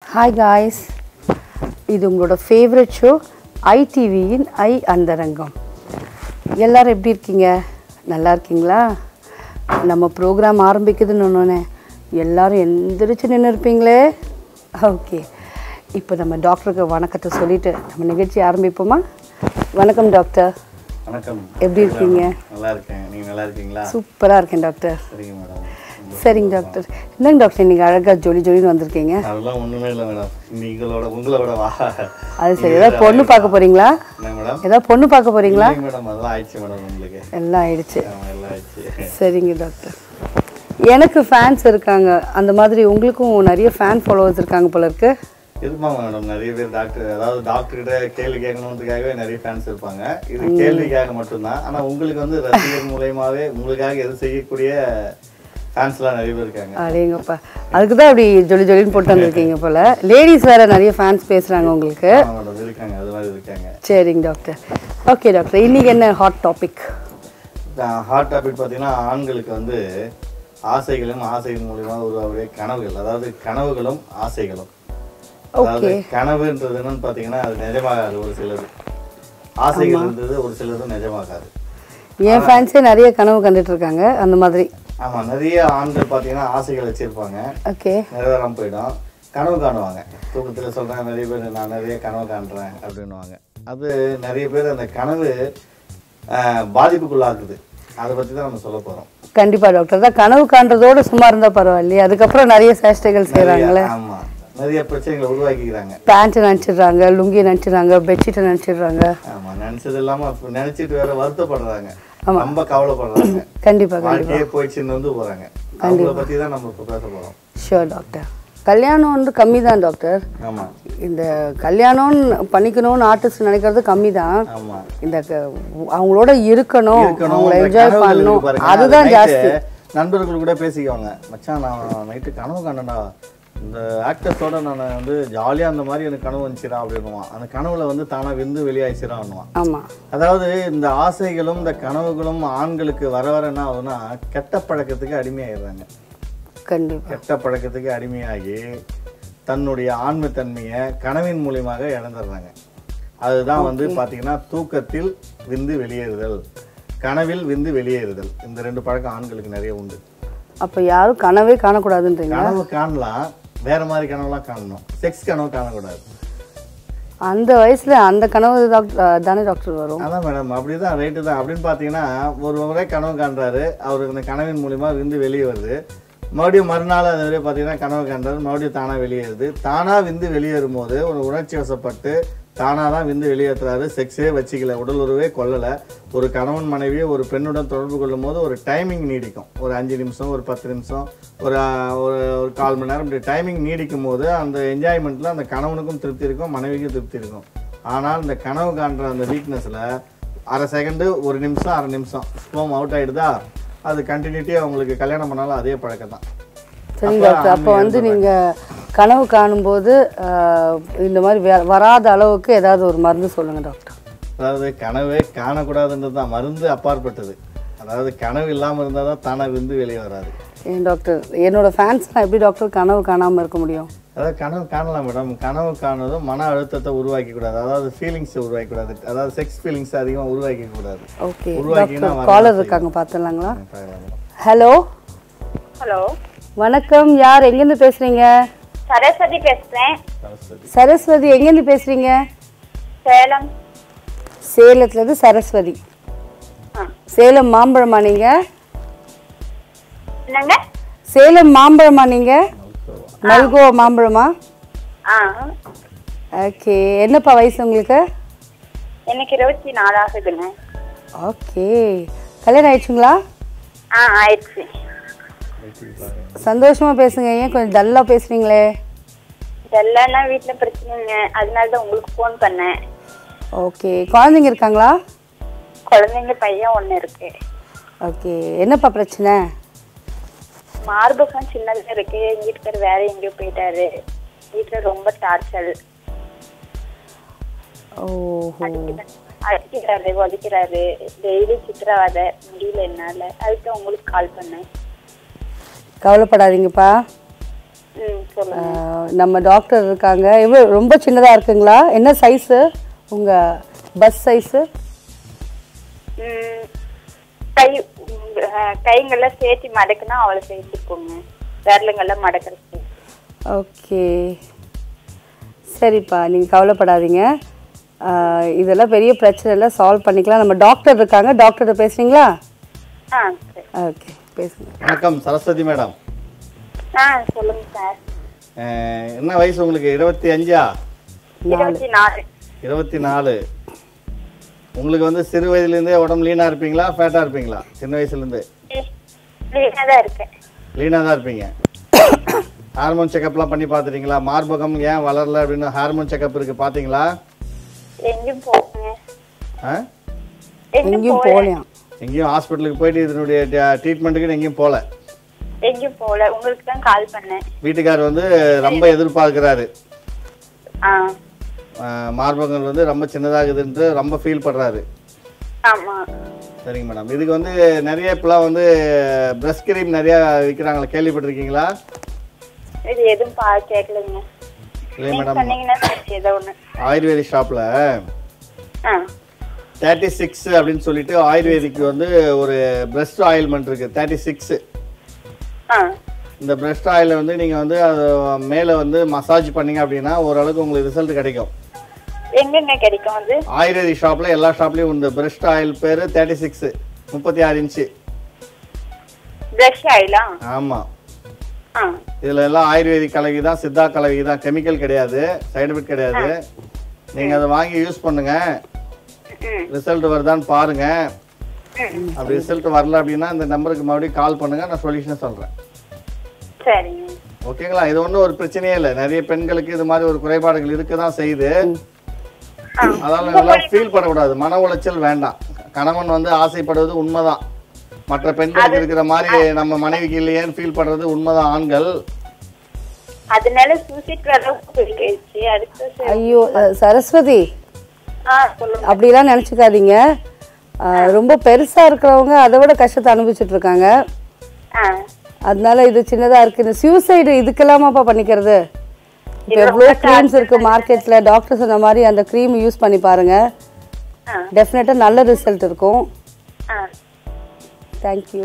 Hi guys இது உங்களோட favourite show ஐடிவியின் ஐ அந்தரங்கம் எல்லாரும் எப்படி இருக்கீங்க நல்லா இருக்கீங்களா நம்ம ப்ரோக்ராம் ஆரம்பிக்குதுன்னு ஒன்னே எல்லாரும் எந்திரிச்சு நின்று இருப்பீங்களே ஓகே இப்போ நம்ம டாக்டருக்கு வணக்கத்தை சொல்லிட்டு நம்ம நிகழ்ச்சி ஆரம்பிப்போமா வணக்கம் டாக்டர் வணக்கம் எப்படி இருக்கீங்க நல்லா இருக்கேன் நீங்க நல்லா இருக்கீங்களா சூப்பராக இருக்கேன் டாக்டர் சரிங்க மேடம் சரிங்க டாக்டர் என்னங்க டாக்டர் நீங்கள் அழகாக ஜொலி ஜொலின்னு வந்திருக்கீங்க அதெல்லாம் ஒண்ணுமே இல்லை மேடம் நீங்களோட உங்களோட வா அது சரி ஏதாவது பொண்ணு பார்க்க போறீங்களா என்ன மேடம் ஏதாவது பொண்ணு பார்க்க போறீங்களா இல்லைங்க மேடம் அதெல்லாம் ஆயிடுச்சு மேடம் உங்களுக்கு எல்லாம் ஆயிடுச்சு ஆமா, எல்லாம் ஆயிடுச்சு சரிங்க டாக்டர் எனக்கு ஃபேன்ஸ் இருக்காங்க அந்த மாதிரி உங்களுக்கும் நிறைய ஃபேன் ஃபாலோவர்ஸ் இருக்காங்க போல இருக்கு இருப்பாங்க மேடம் நிறைய பேர் டாக்டர் அதாவது டாக்டர் கிட்ட கேள்வி கேட்கணுன்றதுக்காகவே நிறைய ஃபேன்ஸ் இருப்பாங்க இது கேள்விக்காக மட்டும்தான் ஆனா உங்களுக்கு வந்து ரசிகர் மூலயமாவே உங்களுக்காக எது செய்யக்கூடிய ஃபேன்ஸ்லாம் நிறைய பேர் இருக்காங்க அப்படிங்கப்பா அதுக்கு தான் அப்படி ஜொலி ஜொலின்னு போட்டு வந்திருக்கீங்க போல லேடிஸ் வேற நிறைய ஃபேன்ஸ் பேசுறாங்க உங்களுக்கு ஆமா மேடம் இருக்காங்க அது மாதிரி இருக்காங்க சரிங்க டாக்டர் ஓகே டாக்டர் இன்னைக்கு என்ன ஹாட் டாபிக் ஹார்ட் டாபிக் பார்த்தீங்கன்னா ஆண்களுக்கு வந்து ஆசைகளும் ஆசைகள் மூலியமா உருவாகக்கூடிய கனவுகள் அதாவது கனவுகளும் ஆசைகளும் அதாவது கனவுன்றது என்னன்னு பார்த்தீங்கன்னா அது நிஜமாகாது ஒரு சிலது ஆசைகள் இருந்தது ஒரு சிலது நிஜமாகாது என் ஃபேன்ஸே நிறைய கனவு கண்டுட்டு இருக்காங்க அந்த மாதிரி ஆமா நிறைய ஆண்கள் பார்த்தீங்கன்னா ஆசைகள் வச்சிருப்பாங்க ஓகே நிறைவேறாம போயிடும் கனவு காணுவாங்க தூக்கத்தில் சொல்றேன் நிறைய பேர் நான் நிறைய கனவு காண்றேன் அப்படின்னுவாங்க அது நிறைய பேர் அந்த கனவு ஆஹ், பாதிப்புக்குள்ளாக்குது அதை பற்றி தான் நம்ம சொல்ல போறோம் கண்டிப்பா டாக்டர் தான் கனவு காண்றதோட சும்மா இருந்தா பரவாயில்லையே அதுக்கப்புறம் நிறைய சேஷ்டைகள் செய்றாங்களே ஆமா நிறைய பிரச்சனைகளை உருவாக்கிக்கிறாங்க பேண்ட் நினச்சிடுறாங்க லுங்கி நினச்சிடுறாங்க பெட்ஷீட்டை நினச்சிடுறாங்க ஆமா நினைச்சது இல்லாம அப்ப நினைச்சிட்டு வேற வருத்தப்படுறாங்க ரொம்ப கவலைப்படுறாங்க கண்டிப்பா வாழ்க்கையே போயிடுச்சுன்னு வந்து போறாங்க அவங்கள பத்தி தான் நம்ம இப்ப பேச போறோம் ஷியோர் டாக்டர் கல்யாணம் வந்து கம்மி தான் டாக்டர் ஆமா இந்த கல்யாணம்னு பண்ணிக்கணும்னு ஆர்டிஸ்ட் நினைக்கிறது கம்மி தான் ஆமா இந்த க- அவங்களோட இருக்கணும் இருக்கணும் அவங்கள இந்த என்ஜாய் கனவுகள் பண்ணணும் இருக்கு பாருங்க, அதுதான் அது ஜாஸ்தி night நண்பர்கள் கூட பேசிக்குவாங்க மச்சான் நான் நைட்டு கனவு கண்டேன்டா இந்த ஆக்டர்ஸோட நான் வந்து ஜாலியா அந்த மாதிரி எனக்கு கனவு வந்துச்சுடா அப்படின்னுவான் அந்த கனவுல வந்து தானா விந்து வெளியாயிடுச்சிடான்னுவான் ஆமா அதாவது இந்த ஆசைகளும் இந்த கனவுகளும் ஆண்களுக்கு வர வர என்ன ஆகுதுன்னா கெட்ட பழக்கத்துக்கு அடிமையாயிடுறாங்க கண்டிப்பா கெட்ட பழக்கத்துக்கு அடிமையாகி தன்னுடைய ஆண்மைத்தன்மையை கனவின் மூலியமாக இழந்துடுறாங்க அதுதான் வந்து பாத்தீங்கன்னா தூக்கத்தில் விந்து வெளியேறுதல் கனவில் விந்து வெளியேறுதல் இந்த ரெண்டு பழக்கம் ஆண்களுக்கு நிறைய உண்டு அப்ப யாரும் கனவே காணக்கூடாதுன்றீங்க கனவு காணலாம் வேற மாதிரி கனவுலாம் காணணும் செக்ஸ் கனவு காணக்கூடாது அந்த வயசுல அந்த கனவு டாக்டர் தானே டாக்டர் வரும் அதான் மேடம் அப்படிதான் ரைட்டு தான் அப்படின்னு பார்த்தீங்கன்னா ஒரு முறை கனவு காண்றாரு அவருக்கு இந்த கனவின் மூலியமா விந்து வெளியே வருது மறுபடியும் மறுநாள் அது வரையும் பார்த்தீங்கன்னா கனவு காண்றாரு மறுபடியும் தானா வெளியேறுது தானா விந்து வெளியேறும் போது ஒரு உணர்ச்சி வசப்பட்டு தானா தான் விந்து வெளியேற்றுறாரு செக்ஸே வச்சுக்கல உடல் உறவே கொல்லலை ஒரு கணவன் மனைவியை ஒரு பெண்ணுடன் தொடர்பு கொள்ளும் போது ஒரு டைமிங் நீடிக்கும் ஒரு அஞ்சு நிமிஷம் ஒரு பத்து நிமிஷம் ஒரு ஆஹ், ஒரு ஒரு கால் மணி நேரம் இப்படி டைமிங் நீடிக்கும் போது அந்த என்ஜாய்மெண்ட்டில் அந்த கணவனுக்கும் திருப்தி இருக்கும் மனைவிக்கும் திருப்தி இருக்கும் ஆனால் இந்த கனவு காண்ற அந்த வீக்னஸில் அரை செகண்டு ஒரு நிமிஷம் அரை நிமிஷம் ஸ்போம் அவுட் ஆயிடுதா அது கண்டினியூட்டியாக அவங்களுக்கு கல்யாணம் பண்ணாலும் அதே பழக்கம் தான் சரிங்க டாக்டர் அப்போ வந்து நீங்க கனவு காணும்போது ஆஹ், இந்த மாதிரி வே- வராத அளவுக்கு ஏதாவது ஒரு மருந்து சொல்லுங்க டாக்டர் அதாவது கனவே காணக்கூடாதுன்றது தான் மருந்து அப்பாற்பட்டது அதாவது கனவு இல்லாமல் இருந்தால் தான் தானே விந்து வெளியே வராது ஏன் டாக்டர் என்னோட ஃபேன்ஸ்லாம் எப்படி டாக்டர் கனவு காணாம இருக்க முடியும் அதாவது கனவு காணலாம் மேடம் கனவு காணுறதும் மன அழுத்தத்தை உருவாக்கி கூடாது அதாவது ஃபீலிங்ஸ் உருவாக்கி கூடாது அதாவது செக்ஸ் ஃபீலிங்ஸ் அதிகமாக உருவாக்கி கூடாது ஓகே உருவாக்கினா டாக்டர் காலர் இருக்காங்க பார்த்துலாங்களா பார்க்கலாம் மேடம். ஹலோ ஹலோ வணக்கம் யார் எங்கேருந்து பேசுறீங்க சரஸ்வதி பேசுறேன் சரஸ்வதி சரஸ்வதி எங்கேருந்து பேசுறீங்க சேலம் சேலத்துலேருந்து சரஸ்வதி ஆ. சேலம் மாம்பழமா நீங்க என்னங்க சேலம் மாம்பழமா நீங்க மல்கோவா மாம்பழமா ஆ ஓகே என்னப்பா வயசு உங்களுக்கு எனக்கு இருபத்தி நாலு ஆகுதுங்க ஓகே கல்யாணம் ஆயிடுச்சுங்களா ஆ ஆயிடுச்சு சந்தோஷமா பேசுங்க ஏன் கொஞ்சம் டல்லா பேசுறீங்களே இதெல்லாம் வீட்டுல பிரச்சனைங்க அதனால தான் உங்களுக்கு ஃபோன் பண்ணேன் ஓகே குழந்தைங்க இருக்காங்களா குழந்தைங்க பையன் ஒண்ணு இருக்கு ஓகே என்னப்பா பிரச்சனை மார்பகம் சின்னதா இருக்கு எங்க வீட்டுக்கார் வேற எங்கேயோ போயிட்டாரு வீட்டுல ரொம்ப டார்ச்சல் ஓஹோ அடிக்கிறாரு உதைக்கிறாரு டெய்லி சித்திரவாதை முடியல என்னால அதுக்கு உங்களுக்கு கால் பண்ணேன் கவலைப்படாதீங்கப்பா ம் சொல்லுங்க ஆஹ் நம்ம டாக்டர் இருக்காங்க இவ்வளோ ரொம்ப சின்னதாக இருக்குங்களா என்ன சைஸு உங்கள் பஸ் சைஸு ம், கை ம், அஹ், கைங்கெல்லாம் சேர்த்து மடக்குனா அவ்வளோ சைஸ் இருக்குங்க விரலுங்கெல்லாம் மடக்கிறது ஓகே சரிப்பா நீங்கள் கவலைப்படாதீங்க ஆஹ் இதெல்லாம் பெரிய பிரச்சனை இல்லை சால்வ் பண்ணிக்கலாம் நம்ம டாக்டர் இருக்காங்க டாக்டர்கிட்ட பேசுறீங்களா ஆ சரி ஓகே பேசுங்க வணக்கம் சரஸ்வதி மேடம் ஆ சொல்லுங்க சார் அஹ், என்ன வயசு உங்களுக்கு இருபத்தி அஞ்சா இருபத்தி நாலு இருபத்தி நாலு உங்களுக்கு வந்து சிறு வயதுலேருந்தே உடம்பு லீனாக இருப்பீங்களா ஃபேட்டாக இருப்பீங்களா சின்ன வயசுலேருந்து லீனாக தான் இருக்கேன் லீனாக தான் இருப்பீங்க ஹார்மோன் செக்கப்லாம் பண்ணி பார்த்துட்டீங்களா மார்பகம் ஏன் வளரல அப்படின்னு ஹார்மோன் செக்கப் இருக்குது பார்த்தீங்களா எங்கேயும் போங்க ஆ எங்கேயும் போகலையாம் எங்கேயும் ஹாஸ்பிட்டலுக்கு போயிட்டு இதனுடைய ட்ரீட்மெண்ட்டுக்கு எங்கேயும் போகல எங்கேயும் போகல உங்களுக்கு தான் கால் பண்ணேன் வீட்டுக்கார் வந்து ரொம்ப எதிர்பார்க்குறாரு ஆ மார்பகங்கள் வந்து ரொம்ப சின்னதாகுதுன்ட்டு ரொம்ப ஃபீல் பண்ணுறாரு ஆமா சரிங்க மேடம் இதுக்கு வந்து நிறைய இப்போலாம் வந்து பிரஷ் கிரீம் நிறையா விற்கிறாங்களே கேள்விப்பட்டிருக்கீங்களா இது எதுவும் பா கேட்கலைங்க இல்லை நீங்க மேடம் சொன்னீங்கன்னா சரி ஏதோ ஒன்று ஆயுர்வேதிக் ஷாப்பில் ஆ தேர்ட்டி சிக்ஸ் அப்படின்னு சொல்லிட்டு ஆயுர்வேதிக்கு வந்து ஒரு பிரஸ்ட் ஆயில்மெண்ட் இருக்குது தேர்ட்டி சிக்ஸு ஆ இந்த பிரஸ்ட் ஆயிலை வந்து நீங்கள் வந்து அது மேலே வந்து மசாஜ் பண்ணீங்க அப்படின்னா ஓரளவுக்கு உங்களுக்கு ரிசல்ட் கிடைக்கும் எங்கெங்க கிடைக்கும் அது ஆயுர்வேதிக் ஷாப்பில் எல்லா ஷாப்லேயும் இந்த பிரஸ்ட் ஆயில் பேர் தேர்ட்டி சிக்ஸு முப்பத்தி ஆறு இன்ச்சு ப்ரஷ் ஆயிலா ஆமாம் ஆ இதில் எல்லாம் ஆயுர்வேதிக் கலவி தான் சித்தா கலவி தான் கெமிக்கல் கிடையாது சைடு எஃபெக்ட் கிடையாது நீங்கள் அதை வாங்கி யூஸ் பண்ணுங்க ம் ரிசல்ட் வருதான்னு பாருங்க ம் அப்படி ரிசல்ட் வரல அப்படின்னா இந்த நம்பருக்கு மறுபடியும் கால் பண்ணுங்க நான் சொல்யூஷன் சொல்கிறேன் சரிங்க ஓகேங்களா இது ஒன்றும் ஒரு பிரச்சனையே இல்லை நிறைய பெண்களுக்கு இது மாதிரி ஒரு குறைபாடுகள் இருக்க தான் செய்யுது ஆ அதனால நல்லா ஃபீல் பண்ணக்கூடாது மன உளைச்சல் வேண்டாம் கணவன் வந்து ஆசைப்படுவது உண்மைதான் மற்ற பெண்களுக்கு இருக்கிற மாதிரி நம்ம மனைவிக்கு இல்லையேன்னு ஃபீல் பண்றது உண்மைதான் ஆண்கள் அதனால சூசைட் அளவுக்கு போயிடுச்சு அடுத்து சரி. ஐயோ அஹ், சரஸ்வதி ஆ சொல்லுங்க அப்படிலாம் நினச்சிக்காதீங்க ரொம்ப பெருசாக இருக்கிறவங்க அதை விட கஷ்டத்தை அனுபவிச்சுட்டு இருக்காங்க ஆ அதனால இது சின்னதாக இருக்குது இந்த சூசைடு இதுக்கெல்லாமாப்பா பண்ணிக்கிறது இப்போ எவ்வளோ க்ரீம்ஸ் இருக்குது மார்க்கெட்டில் டாக்டர் சொன்ன மாதிரி அந்த க்ரீம் யூஸ் பண்ணி பாருங்கள் ஆ டெஃபினட்டாக நல்ல ரிசல்ட் இருக்கும் ஆ தேங்க்யூ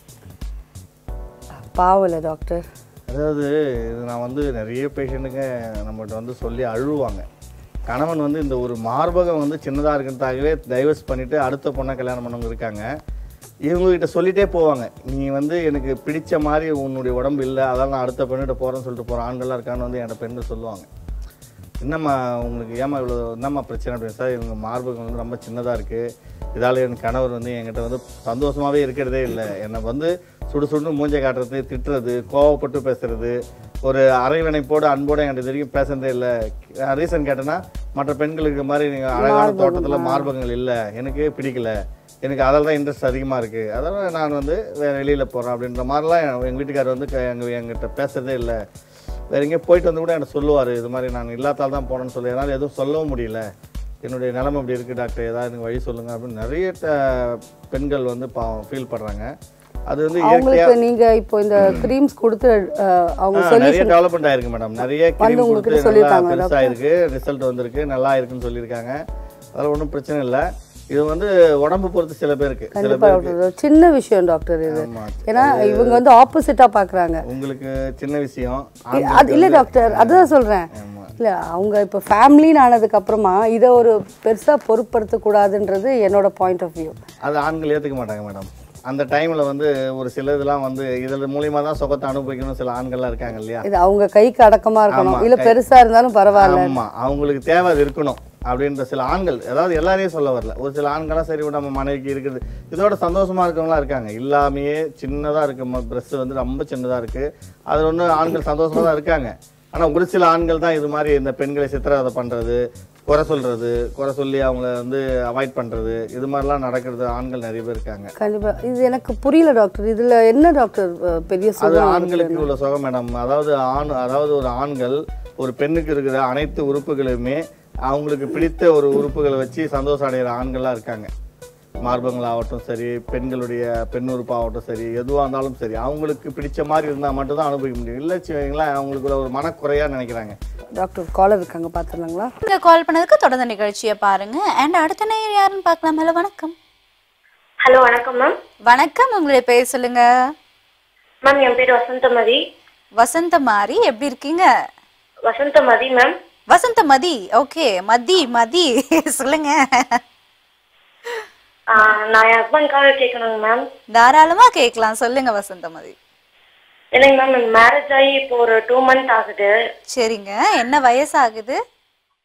பாவல டாக்டர் அதாவது இது நான் வந்து நிறைய பேஷண்ட்டுங்க நம்மகிட்ட வந்து சொல்லி அழுவாங்க கணவன் வந்து இந்த ஒரு மார்பகம் வந்து சின்னதாக இருக்கிறதாகவே டைவர்ஸ் பண்ணிவிட்டு அடுத்த பொண்ணை கல்யாணம் பண்ணவங்க இருக்காங்க இவங்ககிட்ட சொல்லிட்டே போவாங்க நீ வந்து எனக்கு பிடிச்ச மாதிரி உன்னுடைய உடம்பு இல்லை அதான் நான் அடுத்த பெண்ணிட்ட போகிறேன்னு சொல்லிட்டு போகிற ஆண்கள்லாம் இருக்கான்னு வந்து என்கிட்ட பெண்கள் சொல்லுவாங்க என்னம்மா உங்களுக்கு ஏம்மா இவ்வளோ என்னம்மா பிரச்சனை அப்படின்னு சார் இவங்க மார்பகம் வந்து ரொம்ப சின்னதாக இருக்குது இதால் என் கணவர் வந்து என்கிட்ட வந்து சந்தோஷமாகவே இருக்கிறதே இல்லை என்னை வந்து சுடு சுடுன்னு மூஞ்சை காட்டுறது திட்டுறது கோவப்பட்டு பேசுறது ஒரு அரைவணைப்போடு அன்போடு என்கிட்ட இது வரைக்கும் பேசுறதே இல்லை ரீசன் கேட்டேன்னா மற்ற பெண்களுக்கு மாதிரி நீங்கள் அழகான தோட்டத்தில் மார்பகங்கள் இல்லை எனக்கு பிடிக்கல எனக்கு அதில் தான் இன்ட்ரெஸ்ட் அதிகமாக இருக்குது அதனால் நான் வந்து வேறு வெளியில் போகிறேன் அப்படின்ற மாதிரிலாம் எங்கள் வீட்டுக்காரர் வந்து க- எங்க எங்கிட்ட பேசுறதே இல்லை வேற எங்கேயும் போயிட்டு வந்து கூட என்கிட்ட சொல்லுவார் இது மாதிரி நான் இல்லாத்தால் தான் போனேன்னு சொல்லி என்னால் எதுவும் சொல்லவும் முடியல என்னுடைய நிலைமை இப்படி இருக்குது டாக்டர் ஏதாவது எனக்கு வழி சொல்லுங்கள் அப்படின்னு நிறைய ட- பெண்கள் வந்து பாவம் ஃபீல் பண்ணுறாங்க அது வந்து இயற்கையாக அவங்களுக்கு நீங்கள் இப்போ இந்த க்ரீம்ஸ் கொடுத்து அஹ், அவங்க ஆ, சொல்லி நிறைய டெவலப்மெண்ட் ஆயிருக்கு மேடம் நிறைய கிரீம் உங்ககிட்ட கொடுத்து நல்லா சொல்லியிருக்காங்க, பெருசாயிருக்கு ரிசல்ட் வந்திருக்கு நல்லா இருக்குன்னு சொல்லியிருக்காங்க அதெல்லாம் ஒன்றும் பிரச்சனை இல்லை இது வந்து உடம்பு பொறுத்து சில பேருக்கு சில கண்டிப்பா பேருக்கு டாக்டர் சின்ன விஷயம் டாக்டர் இது ஆமா. ஏன்னா இவங்க வந்து ஆப்போசிட்டா பாக்குறாங்க உங்களுக்கு சின்ன விஷயம் அது இல்ல டாக்டர் அதுதான் சொல்றேன் ஆமா. இல்ல அவங்க இப்போ ஃபேமிலின்னு ஆனதுக்கு அப்புறமா இதை ஒரு பெருசா பொருட்படுத்த கூடாதுன்றது என்னோட பாயிண்ட் ஆஃப் வியூ அது ஆண்கள் ஏற்றுக்க மாட்டாங்க மேடம் அந்த டைமில் வந்து ஒரு சில இதெல்லாம் வந்து இதில் மூலியமா தான் சுகத்தை அனுபவிக்கணும் சில ஆண்கள்லாம் இருக்காங்க இல்லையா இது அவங்க கைக்கு அடக்கமா இருக்கணும் ஆமா, இல்ல கை- பெருசா இருந்தாலும் பரவாயில்ல ஆமா அவங்களுக்கு தேவை அது இருக்கணும் அப்படின்ற சில ஆண்கள் அதாவது எல்லாரையும் சொல்ல வரல ஒரு சில ஆண்களாம் சரி நம்ம மனைவிக்கு இருக்குது இதோட சந்தோஷமா இருக்கவங்களாம் இருக்காங்க இல்லாமையே சின்னதா இருக்கு ப்ரெஸ் வந்து ரொம்ப சின்னதா இருக்கு அது ஒன்று ஆண்கள் சந்தோஷமா தான் இருக்காங்க ஆனா ஒரு சில ஆண்கள் தான் இது மாதிரி இந்த பெண்களை சித்திரவதை பண்றது குறை சொல்றது குறை சொல்லி அவங்கள வந்து அவாய்ட் பண்றது இது மாதிரிலாம் நடக்கிறது ஆண்கள் நிறைய பேர் இருக்காங்க கண்டிப்பா இது எனக்கு புரியல டாக்டர் இதுல என்ன டாக்டர் அஹ், பெரிய அது சுகம் ஆண்களுக்கு உள்ள சுகம் மேடம் அதாவது ஆண் அதாவது ஒரு ஆண்கள் ஒரு பெண்ணுக்கு இருக்கிற அனைத்து உறுப்புகளுமே அவங்களுக்கு பிடித்த ஒரு உறுப்புகளை வச்சு சந்தோஷம் அடைகிற ஆண்கள்லாம் இருக்காங்க மார்பங்களாகட்டும் சரி பெண்களுடைய பெண் உறுப்பாகட்டும் சரி எதுவாக இருந்தாலும் சரி அவங்களுக்கு பிடிச்ச மாதிரி இருந்தால் மட்டும்தான் அனுபவிக்க முடியும் இல்லை வச்சுக்கோங்களேன் அவங்களுக்குள்ள ஒரு மனக்குறையாக நினைக்கிறாங்க டாக்டர் காலர் இருக்காங்க பார்த்துலாங்களா நீங்க கால் பண்ணதுக்கு தொடர்ந்து நிகழ்ச்சியை பாருங்க அண்ட் அடுத்த நேயர் யாருன்னு பார்க்கலாம் ஹலோ வணக்கம் ஹலோ வணக்கம் மேம் வணக்கம் உங்களுடைய பேர் சொல்லுங்க மேம் என் பேர் வசந்தமதி வசந்த மாரி எப்படி இருக்கீங்க வசந்தமதி மேம் வசந்த மதி ஓகே மதி மதி சொல்லுங்க ஆ, நான் என் ஹஸ்பண்ட்காக கேட்கணுங்க மேம் தாராளமா கேட்கலாம் சொல்லுங்க வசந்த மதி இல்லைங்க மேம் மேரேஜ் ஆகி இப்போ ஒரு டூ மந்த் ஆகுது சரிங்க என்ன வயசாகுது